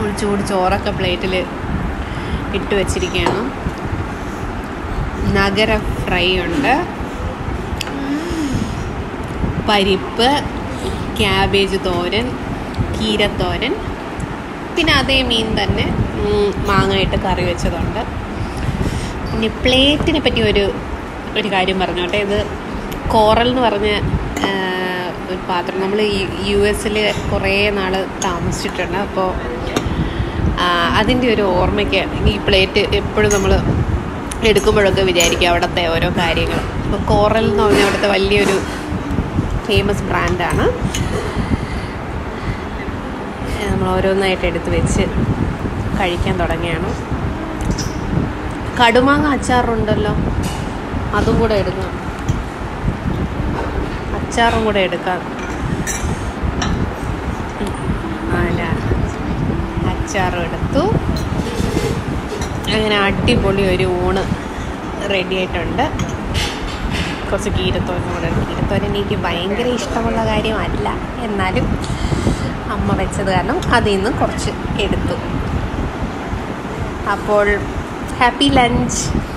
ഒരു ചൂട് ചോറൊക്കെ പ്ലേറ്റിൽ ഇട്ട് വെച്ചിരിക്കുകയാണ് നഗര ഫ്രൈ ഉണ്ട് പരിപ്പ് ക്യാബേജ് തോരൻ കീരത്തോരൻ പിന്നെ അതേ മീൻ തന്നെ ഉം, മാങ്ങയിട്ട് കറി വെച്ചതുണ്ട് പിന്നെ പ്ലേറ്റിനെ പറ്റി ഒരു ഒരു കാര്യം പറഞ്ഞോട്ടെ ഇത് കോറൽ എന്ന് പറഞ്ഞ ആ, ഒരു പാത്രം നമ്മൾ യു എസിൽ കുറേ നാൾ താമസിച്ചിട്ടുണ്ട് അപ്പോൾ അതിൻ്റെ ഒരു ഓർമ്മയ്ക്ക് ഈ പ്ലേറ്റ് എപ്പോഴും നമ്മൾ എടുക്കുമ്പോഴൊക്കെ വിചാരിക്കും അവിടുത്തെ ഓരോ കാര്യങ്ങൾ അപ്പോൾ കോറൽ എന്ന് പറഞ്ഞാൽ അവിടുത്തെ വലിയൊരു ഫേമസ് ബ്രാൻഡാണ് നമ്മൾ ഓരോന്നായിട്ട് എടുത്ത് വെച്ച് കഴിക്കാൻ തുടങ്ങിയാണ് കടുമാങ്ങ അച്ചാറുണ്ടല്ലോ അതും കൂടെ എടുക്കാം അച്ചാറും കൂടെ എടുക്കാം ഉം. അല്ല അച്ചാറും എടുത്തു അങ്ങനെ അടിപൊളി ഒരു ഊണ് റെഡി ആയിട്ടുണ്ട് കുറച്ച് കീരത്തോരനും കൂടെ ഉണ്ട്. കീരത്തോരൻ എനിക്ക് ഭയങ്കര ഇഷ്ടമുള്ള കാര്യമല്ല എന്നാലും അമ്മ വെച്ചത് കാരണം അതിൽ നിന്ന് കുറച്ച് എടുത്തു അപ്പോൾ ഹാപ്പി ലഞ്ച്